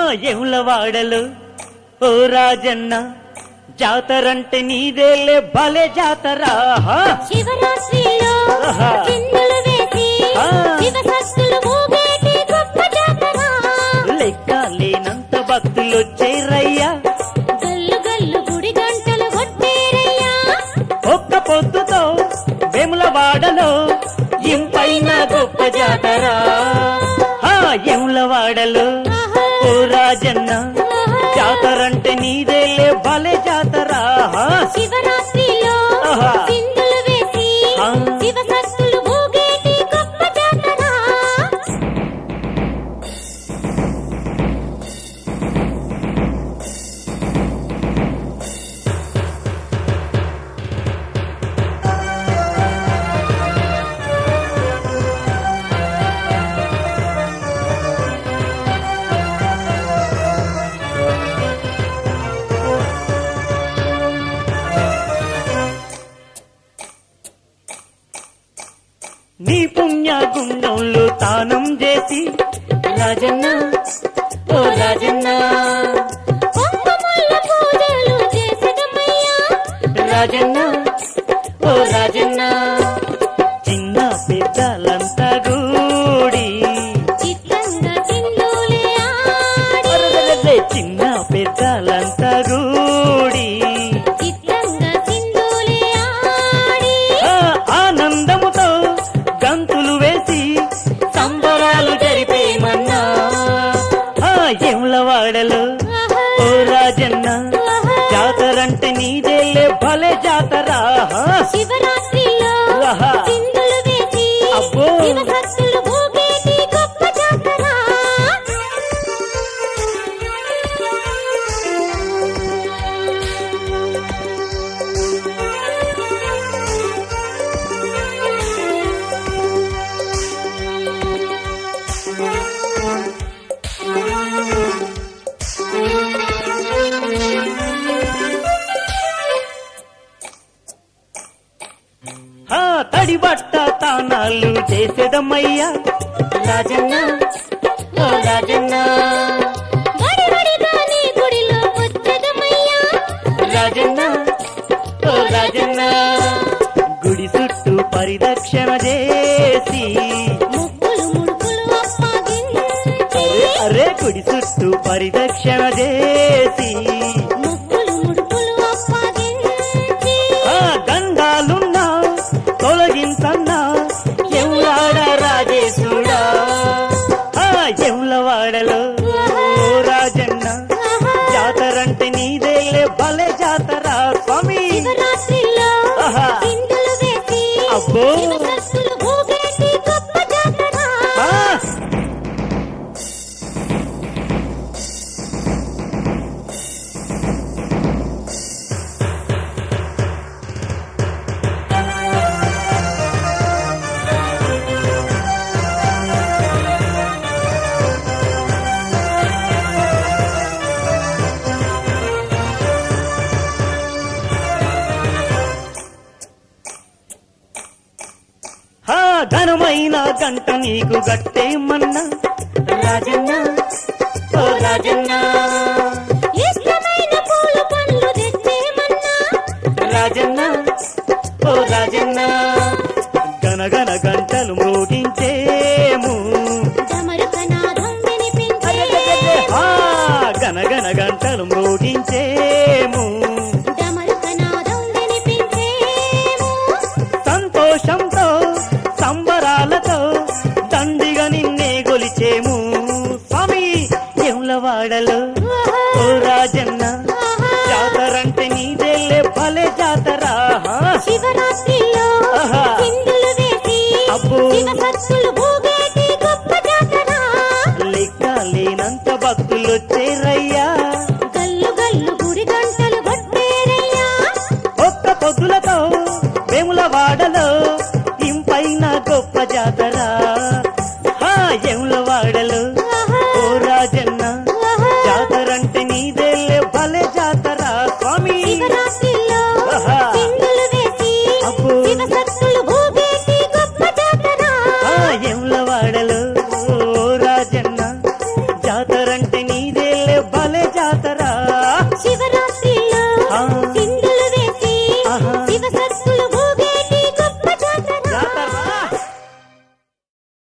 ఎముల వాడలు ఓ రాజన్న జాతరంటే నీదేలే భలే జాతరా హా. శివరాత్రిలో ఆహా. చిందులు వేసి ఆ. శివసత్తులు మూగేటి గొప్ప జాతర లెక్క లేనంత భక్తులొచ్చేరయ్యా గల్లు గల్లు గుడి గంటలు కొట్టేరయ్యా ఒక్క పొద్దుతో వెముల వాడలో ఇంపైన గొప్ప జాతరా ఆ ఎముల వాడలు ఆహా. ఓ రాజన్న జాతరంటే నీదేలే భలే జాతరా హా. శివరాత్రిలో ఆహా. చిందులు వేసి ఆ. శివసత్తులు మూగేటి గొప్ప జాతర నీ పుణ్య గుండంలో తానం చేసి రాజన్న ఓ రాజన్న కుంకుమల్ల పూజలు చేసెదమయ్యా రాజన్న ఓ రాజన్న చిన్న పెద్దలంతా గూడి చిత్తంగా చిందులే ఆడి అరెరెరెరె, చిన్న పెద్దలంతా గూడి చిత్తంగా చిందులే ఆడి ఆ ఆనందముతో గంతులు వేసి సంబరాలు జరిపేమన్నా ఆ ఎముల వాడలు ఆహా. ఓ రాజన్న జాతరంటే నీదేలే భలే జాతరా శివరాత్రిలో ఆహా. చిందులు వేసి అబ్బో. శివసత్తులు మూగేటి గొప్ప జాతర ఆ తడి బట్ట తానాలు చేసేదమ్మయ్యా రాజన్న ఓ రాజన్న వడి వడిగానే గుడిలో వచ్చెదమయ్యా రాజన్న ఓ రాజన్న గుడి చుట్టూ పరిదక్షిణ చేసి ముక్కులు ముడుకులు అప్పగించి అరే అరే గుడి చుట్టూ పరిదక్షిణ చేసి ముక్కులు ముడుకులు అప్పగించి ఆ గండాలున్నా తొలగించన్నా ఎవలాడ రాజేశుడా ఆ ఎముల వాడలో ఓ రాజన్న జాతరంటే నీదేలే భలే జాతరా స్వామి శివరాత్రిలో ఆహా. చిందులు వేసి అబ్బో. శివసత్తులు మూగేటి గొప్ప జాతర ఆ, ఆ ఘనమైన గంట నీకు గట్టేమన్నా రాజన్న ఓ రాజన్న ఇష్టమైన పూలు పండ్లు తెచ్చేమన్నా రాజన్న